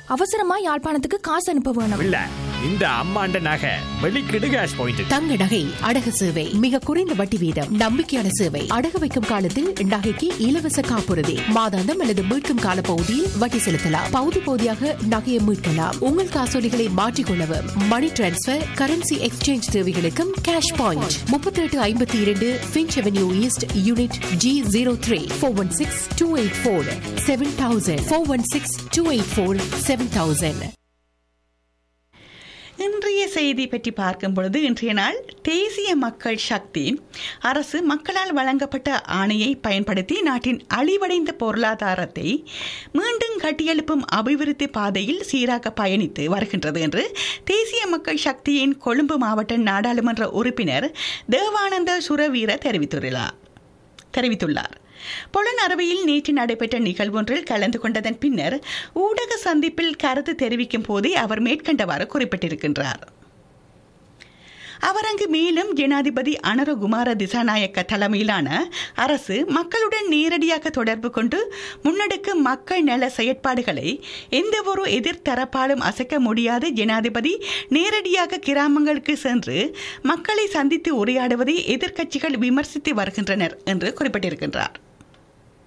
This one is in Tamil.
அவசரமா யாழ்ப்பாணத்துக்கு காசு அனுப்ப வேணும் இல்ல இந்த அம்மாண்ட நகை வெளிக்கிடு கேஷ் பாயிண்ட் தங்க நகை அடகு சேவை மிக குறைந்த வட்டி வீதம் நம்பிக்கையான சேவை அடகு வைக்கும் காலத்தில் நகைக்கு இலவச காப்புறுதி மாதாந்தம் அல்லது மீட்கும் கால பகுதியில் வட்டி செலுத்தலாம் பகுதி பகுதியாக நகையை மீட்கலாம் உங்கள் காசோலிகளை மாற்றிக்கொள்ளவும் மணி டிரான்ஸ்பர் கரன்சி எக்ஸ்சேஞ்ச் தேவைகளுக்கும் கேஷ் பாயிண்ட் முப்பத்தி எட்டு ஐம்பத்தி இரண்டு Finch avenue east unit G zero three four one six two eight four seven thousand four one six two eight four seven thousand இன்றைய செய்தி பற்றி பார்க்கும் பொழுது இன்றைய நாள் தேசிய மக்கள் சக்தி அரசு மக்களால் வழங்கப்பட்ட ஆணையை பயன்படுத்தி நாட்டின் அழிவடைந்த பொருளாதாரத்தை மீண்டும் கட்டியெழுப்பும் அபிவிருத்தி பாதையில் சீராக பயணித்து வருகின்றது என்று தேசிய மக்கள் சக்தியின் கொழும்பு மாவட்ட நாடாளுமன்ற உறுப்பினர் தேவானந்த சுரவீர தெரிவித்துள்ளார் தெரிவித்துள்ளார் பொலனறுவையில் நேற்று நடைபெற்ற நிகழ்வொன்றில் கலந்து கொண்டதன் பின்னர் ஊடக சந்திப்பில் கருத்து தெரிவிக்கும் போதே அவர் மேற்கண்டவாறு குறிப்பிட்டிருக்கின்றார் அவர் அங்கு மேலும் ஜனாதிபதி அனரகுமார திசாநாயக்க தலைமையிலான அரசு மக்களுடன் நேரடியாக தொடர்பு கொண்டு முன்னெடுக்கும் மக்கள் நல செயற்பாடுகளை எந்தவொரு எதிர்த்தரப்பாலும் அசைக்க முடியாத ஜனாதிபதி நேரடியாக கிராமங்களுக்கு சென்று மக்களை சந்தித்து உரையாடுவதை எதிர்க்கட்சிகள் விமர்சித்து வருகின்றனர் என்று குறிப்பிட்டிருக்கின்றார்